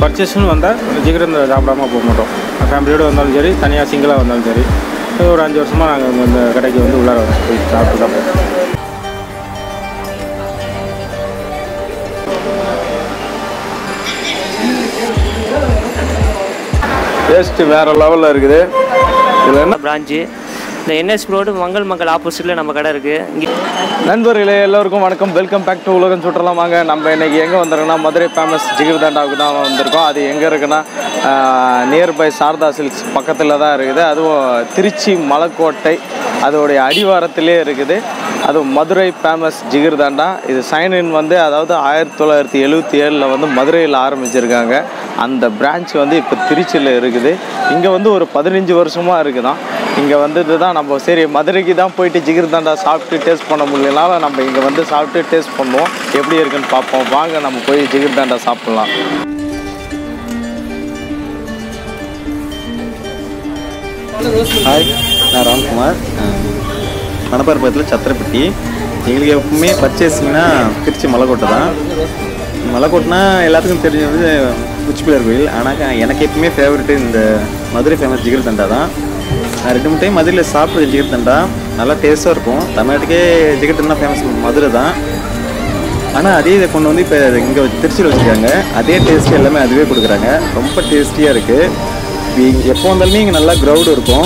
பர்ச்சேஸ்னு வந்தால் ஜிகிரந்த சாப்பிடாம போக மாட்டோம் ஃபேமிலியோடு வந்தாலும் சரி தனியாக சிங்கிளாக வந்தாலும் சரி ஒரு அஞ்சு வருஷமாக நாங்கள் இந்த கடைக்கு வந்து உள்ளார போய் சாப்பிட்டு தான் போவோம் டேஸ்ட்டு வேறு லெவலில் இருக்குது இதில் என்ன பிரான்ச்சு இந்த என்எஸ் ரோடு மங்கள் மங்கள் ஆப்போசிட்டில் நம்ம கடை இருக்குது இங்கே நண்பர்களே எல்லோருக்கும் வணக்கம் வெல்கம் பேக் டு உலகம் சுற்றலாம் வாங்க நம்ம இன்னைக்கு எங்கே வந்திருக்கோம்னா மதுரை ஃபேமஸ் ஜிகிர்தாண்டாவுக்கு தான் வந்திருக்கோம் அது எங்கே இருக்குன்னா நியர்பை சாரதா சில்க்ஸ் பக்கத்தில் தான் இருக்குது அதுவும் திருச்சி மலைக்கோட்டை அதோடைய அடிவாரத்திலே இருக்குது அதுவும் மதுரை ஃபேமஸ் ஜிகிர்தாண்டா இது சைன் இன் வந்து அதாவது ஆயிரத்தி தொள்ளாயிரத்தி எழுபத்தி ஏழில் வந்து மதுரையில் ஆரம்பிச்சிருக்காங்க அந்த பிரான்ச் வந்து இப்போ திருச்சியில் இருக்குது இங்கே வந்து ஒரு பதினஞ்சு வருஷமாக இருக்குதான் இங்கே வந்துட்டு தான் நம்ம சரி மதுரைக்கு தான் போயிட்டு ஜிகிர்தாண்டா சாப்பிட்டு டேஸ்ட் பண்ண முடியலனாலும் நம்ம இங்கே வந்து சாப்பிட்டு டேஸ்ட் பண்ணுவோம் எப்படி இருக்குன்னு பார்ப்போம் வாங்க நம்ம போய் ஜிகிர்தாண்டா சாப்பிட்லாம் ஹாய் நான் ராம்குமார் மணப்பார்பத்தில் சத்திரப்பட்டி எங்களுக்கு எப்பவுமே பர்ச்சேசிங்னா திருச்சி மலைக்கோட்டை தான் மலைக்கோட்டைனா எல்லாத்துக்கும் தெரிஞ்சது உச்சிப்பிள்ளையார் கோயில் ஆனால் எனக்கு எப்பவுமே ஃபேவரெட்டு இந்த மதுரை ஃபேமஸ் ஜிகர் தண்டா தான் நான் ரெண்டு மூணு டைம் மதுரையில் சாப்பிட்ற ஜிகர் தண்டா நல்லா டேஸ்ட்டாக இருக்கும் தமிழ்நாட்டுக்கே ஜிகர் தண்டா ஃபேமஸ் மதுரை தான் ஆனால் அதே இதை கொண்டு வந்து இப்போ இங்கே திருச்சியில் வச்சுருக்காங்க அதே டேஸ்ட் எல்லாமே அதுவே கொடுக்குறாங்க ரொம்ப டேஸ்டியாக இருக்குது எப்போ வந்தாலுமே இங்கே நல்லா க்ரௌடு இருக்கும்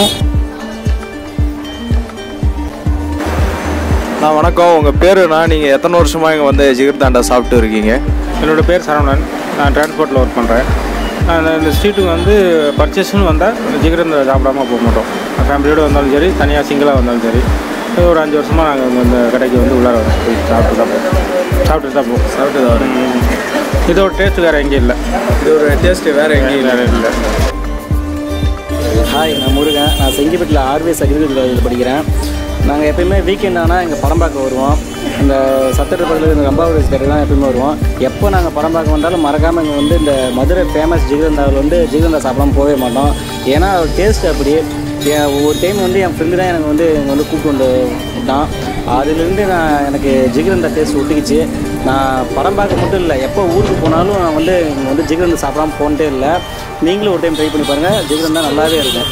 நான் வணக்கம் உங்கள் பேருண்ணா நீங்கள் எத்தனை வருஷமாக இங்கே வந்து ஜிகிர்தாண்டா சாப்பிட்டு இருக்கீங்க என்னோடய பேர் சரவணன் நான் டிரான்ஸ்போர்ட்டில் ஒர்க் பண்ணுறேன் நான் இந்த ஸ்ட்ரீட்டுக்கு வந்து பர்ச்சேஸ்னு வந்தால் ஜிகிரந்த சாப்பிடாம போக மாட்டோம் ஃபேமிலியோடு வந்தாலும் சரி தனியாக சிங்கிளாக வந்தாலும் சரி ஒரு அஞ்சு வருஷமாக நாங்கள் இந்த கடைக்கு வந்து உள்ளார போய் சாப்பிட்டு தான் போவோம் சாப்பிட்டு தான் போவோம் சாப்பிட்டு தான் வரேன் இதோட டேஸ்ட் வேறு எங்கேயும் இல்லை இது ஒரு டேஸ்ட்டு வேறு எங்கேயும் வேறு இல்லை ஹாய் நான் முருகன் நான் செங்கிப்பட்டில் ஆர்விஎஸ் அக்ரிகல்ச்சர் காலேஜில் படிக்கிறேன் நாங்கள் எப்பயுமே வீக்கெண்ட் ஆனால் இங்கே படம் பார்க்க வருவோம் இந்த சத்திர பக்கத்தில் இந்த ரம்பாவூர் கடை தான் எப்பயுமே வருவோம் எப்போ நாங்கள் படம் பார்க்க வந்தாலும் மறக்காமல் இங்கே வந்து இந்த மதுரை ஃபேமஸ் ஜிகர்ந்தாவில் வந்து ஜிகர்ந்தா சாப்பிடாம போகவே மாட்டோம் ஏன்னா டேஸ்ட் அப்படி என் ஒரு டைம் வந்து என் ஃப்ரெண்டு தான் எனக்கு வந்து இங்கே வந்து கூப்பிட்டு வந்து விட்டான் அதுலேருந்து நான் எனக்கு ஜிகர்ந்தா டேஸ்ட் ஒட்டிக்கிச்சு நான் படம் பார்க்க மட்டும் இல்லை எப்போ ஊருக்கு போனாலும் நான் வந்து இங்கே வந்து ஜிகர்ந்தா சாப்பிடாம போனதே இல்லை நீங்களும் ஒரு டைம் ட்ரை பண்ணி பாருங்கள் ஜிகர்ந்தா நல்லாவே இருக்கும்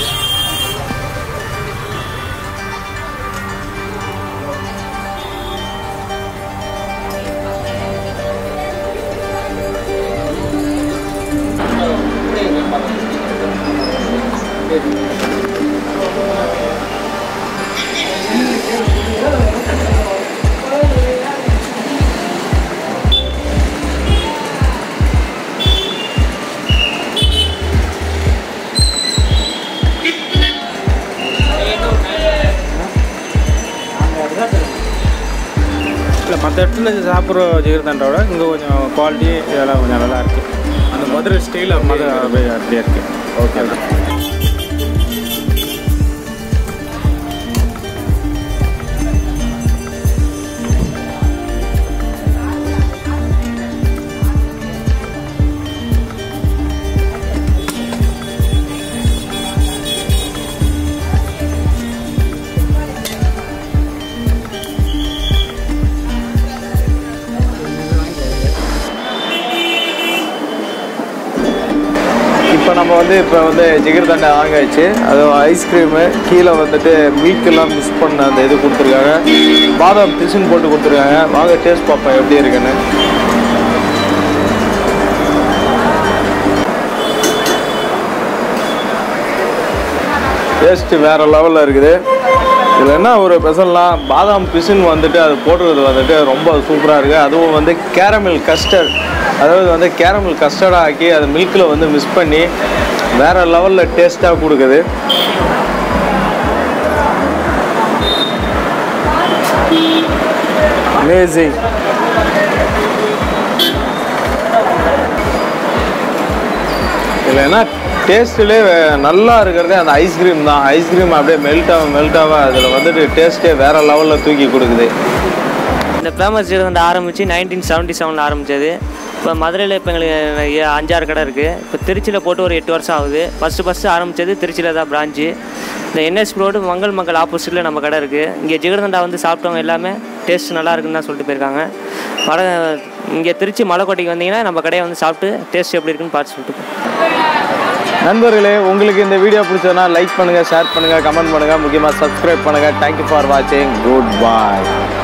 இல்லை மற்ற இடத்துல சாப்பிட்ற ஜிகிரதாண்டோட இங்கே கொஞ்சம் குவாலிட்டி இதெல்லாம் கொஞ்சம் நல்லா இருக்குது அந்த மதுரை ஸ்டைல் மது அப்படியே அப்படியே இருக்குது ஓகே இப்போ நம்ம வந்து இப்போ வந்து ஜிகிர்தண்டை வாங்கியாச்சு அது ஐஸ்கிரீமு கீழே வந்துட்டு மில்க்கெல்லாம் மிக்ஸ் பண்ண அந்த இது கொடுத்துருக்காங்க பாதாம் பிசுன்னு போட்டு கொடுத்துருக்காங்க வாங்க டேஸ்ட் பார்ப்போம் எப்படி இருக்குன்னு டேஸ்ட்டு வேறு லெவலில் இருக்குது இதில் என்ன ஒரு ஸ்பெஷல்னா பாதாம் பிசுன்னு வந்துட்டு அது போடுறது வந்துட்டு ரொம்ப சூப்பராக இருக்குது அதுவும் வந்து கேரமல் கஸ்டர்ட் அதாவது வந்து கேரமல் கஸ்டர்டாக ஆக்கி அது மில்கில் வந்து மிக்ஸ் பண்ணி வேறு லெவலில் டேஸ்ட்டாக கொடுக்குது அமேசிங் இதில் என்ன டேஸ்ட்டிலே நல்லா இருக்கிறதே அந்த ஐஸ்கிரீம் தான் ஐஸ்கிரீம் அப்படியே மெல்ட் ஆக மெல்ட் ஆக அதில் வந்துட்டு டேஸ்ட்டே வேறு லெவலில் தூக்கி கொடுக்குது இந்த ஃபேமஸ் ஜிகர்தண்டா ஆரம்பித்து நைன்டீன் செவன்ட்டி செவனில் ஆரம்பித்தது இப்போ மதுரையில் இப்போ எங்களுக்கு ஏ- அஞ்சாறு கடை இருக்குது இப்போ திருச்சியில் போட்டு ஒரு எட்டு வருஷம் ஆகுது ஃபஸ்ட்டு ஃபஸ்ட்டு ஆரம்பித்தது திருச்சியில் தான் பிரான்ச்சு இந்த என்எஸ் ரோடு மங்கள் மங்கள் ஆப்போசிட்டில் நம்ம கடை இருக்குது இங்கே ஜிகர்தண்டா வந்து சாப்பிட்டவங்க எல்லாமே டேஸ்ட் நல்லா இருக்குன்னு தான் சொல்லிட்டு போயிருக்காங்க வட இங்கே திருச்சி மலைக்கோட்டைக்கு வந்தீங்கன்னா நம்ம கடையை வந்து சாப்பிட்டு டேஸ்ட் எப்படி இருக்குன்னு பார்த்து சொல்லிட்டு போங்க. நண்பர்களே உங்களுக்கு இந்த வீடியோ பிடிச்சதுன்னா லைக் பண்ணுங்கள் ஷேர் பண்ணுங்கள் கமெண்ட் பண்ணுங்கள் முக்கியமாக சப்ஸ்கிரைப் பண்ணுங்கள் தேங்க்யூ ஃபார் வாட்சிங் குட் பாய்